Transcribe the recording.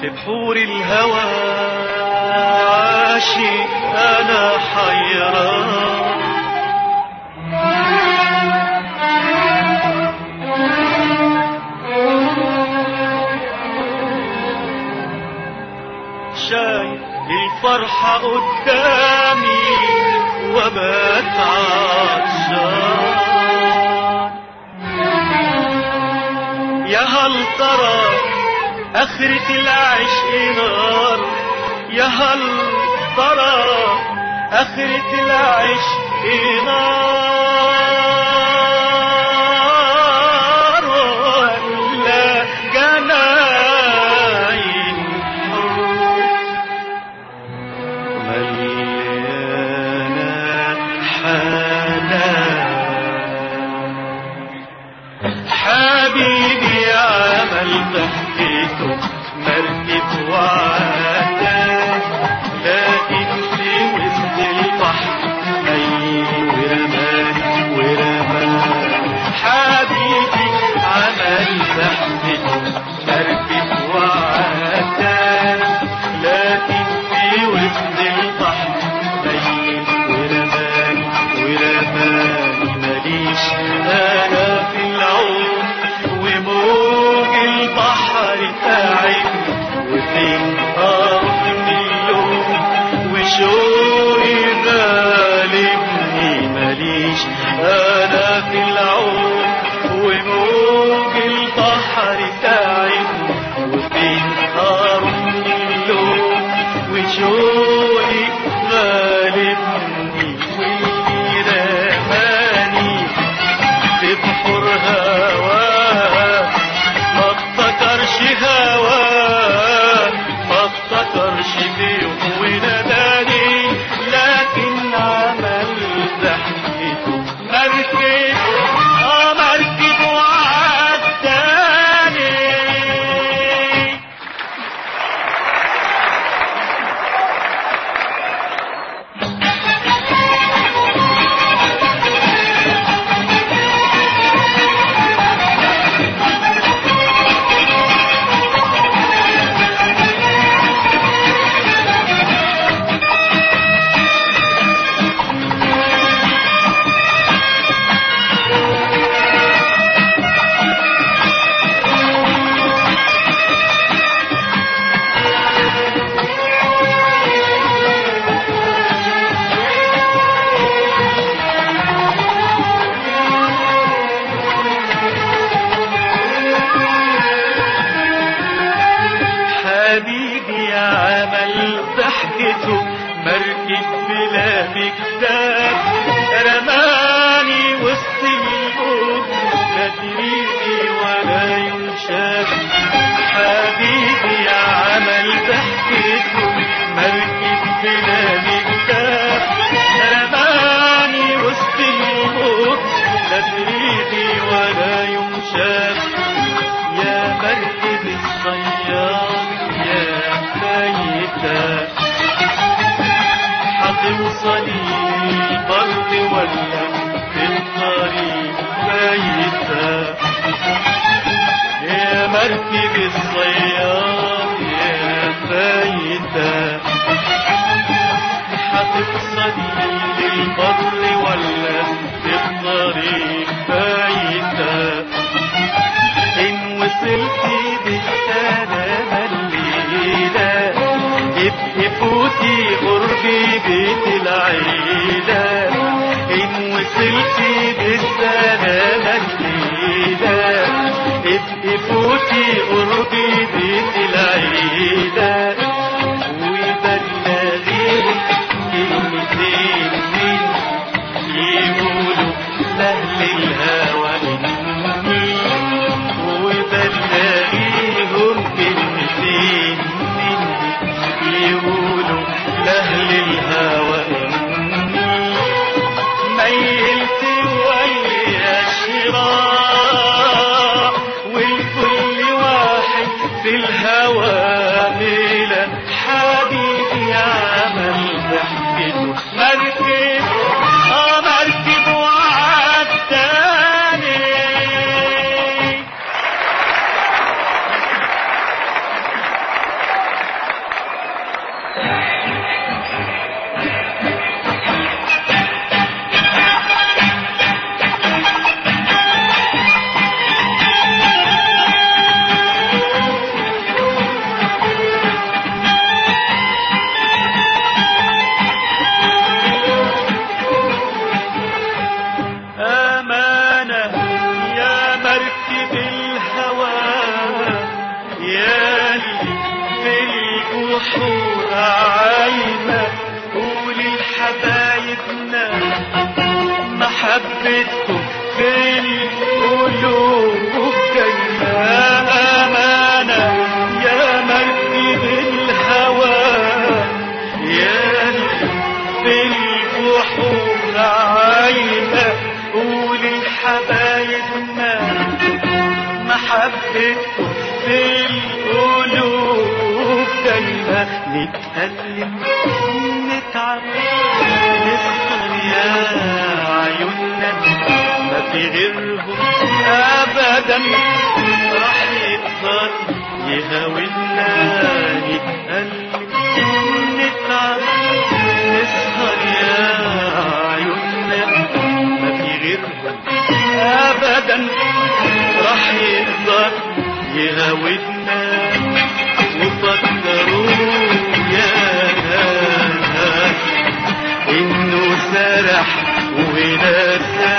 في بحور الهوى عاشق انا حيران شايف الفرحة قدامي وبات عطشان يا هل ترى آخرة العشق نار يا هل ترى آخرة العشق نار ولا جناين مليانة حنان حبيبي عمل ضحكته مركب وعدان لكن في وسط البحر أي ورمان ورمان حبيبي عمل ضحكته مركب وعدان لكن في وسط البحر أي ورمان ورمان ماليش أنا في العون وموج البحر تعبني وفين أروح من اليوم وشوقي غالبني ماليش أنا في العون وموج البحر تعبني وفين أروح من اليوم وشوقي غالبني ويرماني في بحور هواه ما افتكرش هواه ما افتكرش بيوم وناداني لكن عمل ضحكته مركب اه مركب وعداني حبيبي عمل ضحكته مركب بلا مكتاب رماني وسط الموج لا تريدي ولا ينشاف حبيبي عمل ضحكته مركب بلا مكتاب رماني وسط الموج لا تريدي ولا ينشاف يا مركب الصياد يا ميتة هتوصلي البر ولا في الطريق ميتة يا مركب الصياد يا ميتة هتوصلي للبر ولا في الطريق ميتة إن وصلتي بالسلامة الليلة ابقي فوتي قربي بيت العيلة إن وصلتي بالسلامة الليلة ابقي فوتي قربي بيت العيلة وبلغيهم كلمتين من يقولوا لأهل الهوى إني وبلغيهم كلمتين مني يقولوا لأهل الهوى إني ميلت ويا الشراع والكل واحد في الهوى ميلاد البحور عايمة قول لحبايبنا محبتكم في القلوب دايما أمانة يا مركب الهوى يا في البحور عايمة قول لحبايبنا محبتكم في القلوب دايما نتألم نتعب نسهر يا عيوننا ما في غيرهم أبدا راح يقدر يهاولنا نتألم نتعب نسهر يا عيوننا ما في غيرهم أبدا راح يقدر يهاودنا وفكروا يا ناس انه سرح ونسى